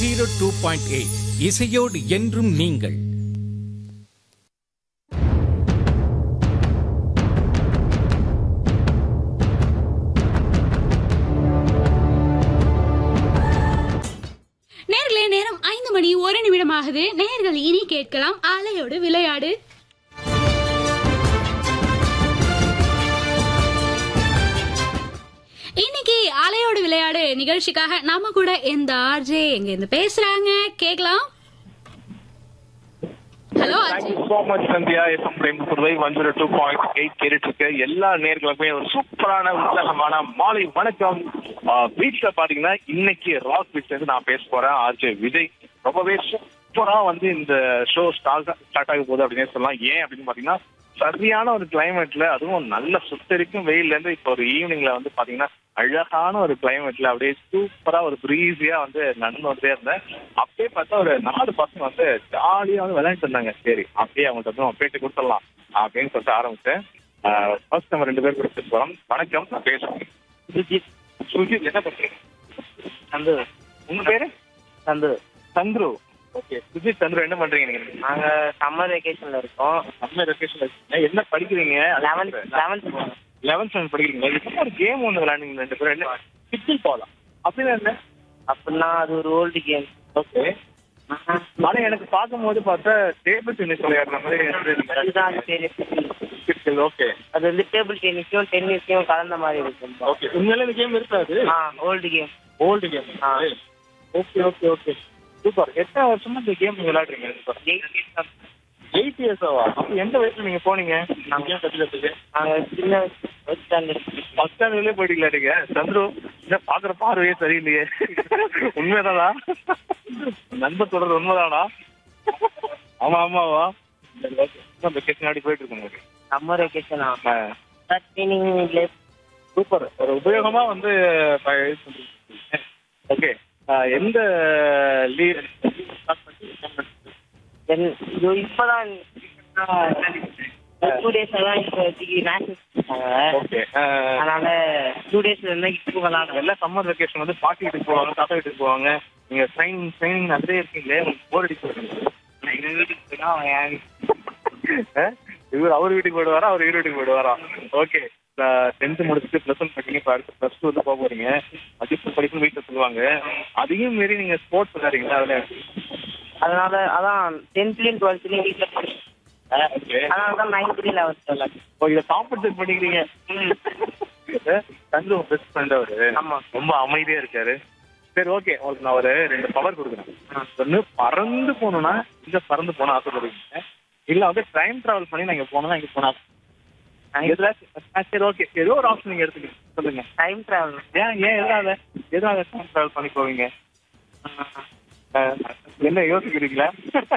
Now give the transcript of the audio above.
Zero two point eight இசையோடு என்றும் நீங்கள் நேர்களே நேரம் ஐந்து மணி ஒரு நிமிடம் ஆகுது நேர்கள் இனி கேட்கலாம் ஆலையோடு விளையாடு இன்னைக்கு ஆலையோடு விளையாடு நிகழ்ச்சிக்காக நாம கூட எந்த ஆர்ஜே எங்க இருந்து பேசுறாங்க கேக்கலாம் hello thank you so much Sandhya FM Prem Puduvai one zero two point eight கேட்டுட்டு இருக்க எல்லா நேர்களுக்குமே ஒரு சூப்பரான உற்சாகமான மாலை வணக்கம் ஆஹ் வீட்ல பாத்தீங்கன்னா இன்னைக்கு ராக் பீச்ல இருந்து நான் பேச போறேன் ஆர்ஜே விஜய் ரொம்பவே சூப்பரா வந்து இந்த ஷோ ஸ்டார்ட் ஸ்டார்ட் ஆக போகுது அப்படின்னு சொல்லலாம் ஏன் அப்படின்னு பாத்தீங்கன்னா சரியான ஒரு கிளைமேட்ல அதுவும் நல்ல சுத்தரிக்கும் வெயில்ல இருந்து இப்போ ஒரு ஈவினிங்ல வந்து பாத்தீங்கன்னா அழகான ஒரு கிளைமேட்ல அப்படியே சூப்பரா ஒரு ப்ரீஸியா வந்து நடந்து வந்துட்டே இருந்தேன் அப்படியே பார்த்தா ஒரு நாலு பசங்க வந்து ஜாலியா வந்து விளையாண்டு இருந்தாங்க சரி அப்படியே அவங்கள்ட்ட வந்து பேட்டி கொடுத்துடலாம் அப்படின்னு சொல்லிட்டு ஆரம்பிச்சேன் ஃபர்ஸ்ட் நம்ம ரெண்டு பேர் கூட பேச போறோம் வணக்கம் நான் பேசுறேன் சுஜித் சுஜித் என்ன பண்றீங்க சந்து உங்க பேரு சந்து சந்துரு ஓகே சுஜித் சந்துரு என்ன பண்றீங்க நீங்க நாங்க சம்மர் வெக்கேஷன்ல இருக்கோம் நம்ம லொகேஷன் என்ன படிக்கிறீங்க லெவன்த் லெவன்த் லெவன்த் ஸ்டாண்டர்ட் படிக்கிறீங்க இப்போ ஒரு கேம் ஒன்று விளையாடுங்க ரெண்டு பேரும் என்ன பிச்சில் போகலாம் அப்படின்னா என்ன அப்படின்னா அது ஒரு ஓல்டு கேம் ஓகே ஆனா எனக்கு பார்க்கும்போது பார்த்தா டேபிள் டென்னிஸ் விளையாடுற மாதிரி அதுதான் சரி பிச்சில் ஓகே அது வந்து டேபிள் டென்னிஸையும் டென்னிஸையும் கலந்த மாதிரி இருக்கும் ஓகே உண்மையில இந்த கேம் இருக்காது ஆ ஓல்டு கேம் ஓல்டு கேம் ஆ. ஓகே ஓகே ஓகே சூப்பர் எத்தனை வருஷமா இந்த கேம் விளையாடுறீங்க எயிட் இயர்ஸ் ஆவா அப்போ எந்த வயசுல நீங்க போனீங்க நான் கேம் கத்துக்கிறதுக்கு நாங்க சின்ன ஸ்டாண்டர்ட் ஃபர்ஸ்ட் ஸ்டாண்டர்ட்லயே போயிட்டீங்களா நீங்க சந்துரு இல்ல பாக்குற பார்வையே சரியில்லையே உண்மைதானா நண்பர் சொல்றது உண்மைதானா ஆமா ஆமாவா வெக்கேஷன் ஆடி போயிட்டு இருக்கு உங்களுக்கு சம்மர் வெக்கேஷனா ட்ரைனிங் பிளேஸ் சூப்பர் ஒரு உபயோகமா வந்து ஓகே எந்த லீவ் தென் இது இப்பதான் டூ டேஸ் தான் இப்போதைக்கு மேட்ச் ஓகே அதனால டூ டேஸ்ல இருந்தா இப்போ விளாடுறேன் எல்லாம் சம்மர் வெக்கேஷன் வந்து பாட்டி வீட்டுக்கு போவாங்க தாத்தா வீட்டுக்கு போவாங்க நீங்க ட்ரெயின் ட்ரெயின் அதுலேயே இருக்கீங்களே உங்களுக்கு போர் அடிச்சு எங்க வீட்டுக்கு போனா அவன் என் வீட்டுக்கு அஹ் இவர் அவர் வீட்டுக்கு போயிடுவாரா அவர் இவர் வீட்டுக்கு போயிடுவாரா ஓகே டென்த் முடிச்சுட்டு ப்ளஸ் ஒன் படிங்க இப்போ அடுத்து ப்ளஸ் டூ வந்து போக போறீங்க அதிகம் படிக்கணும் வீட்டில் சொல்லுவாங்க அதையும் மீறி நீங்க ஸ்போர்ட்ஸ் விளையாடுறீங்களா அதுல அதனால அதான் டென்த்லயும் டுவெல்த்லயும் வீட்டுல படிச்சேன் ஓகே அதனால தான் நைன்த்லயும் லெவன்த் விளாடுறேன் ஓ இதை காம்பன்சேட் பண்ணிக்கிறீங்க தந்து உங்க பெஸ்ட் ஃப்ரெண்ட் அவரு ஆமா. ரொம்ப அமைதியா இருக்காரு சரி ஓகே உங்களுக்கு நான் ஒரு ரெண்டு பவர் கொடுக்குறேன் ஆ. ஒண்ணு பறந்து போகணும்னா இங்க பறந்து போன ஆசைப்படுவீங்க இல்ல வந்து டைம் டிராவல் பண்ணி நான் இங்க போனா இங்க போனா எதுல ஆ, சரி ஓகே ஏதோ ஒரு ஆப்ஷன் நீங்க எடுத்துக்கங்க சொல்லுங்க டைம் டிராவல் ஏன் ஏன் எதனால எதனால டைம் டிராவல் பண்ணி போவீங்க ஆ, என்ன யோசிக்கிறீங்களா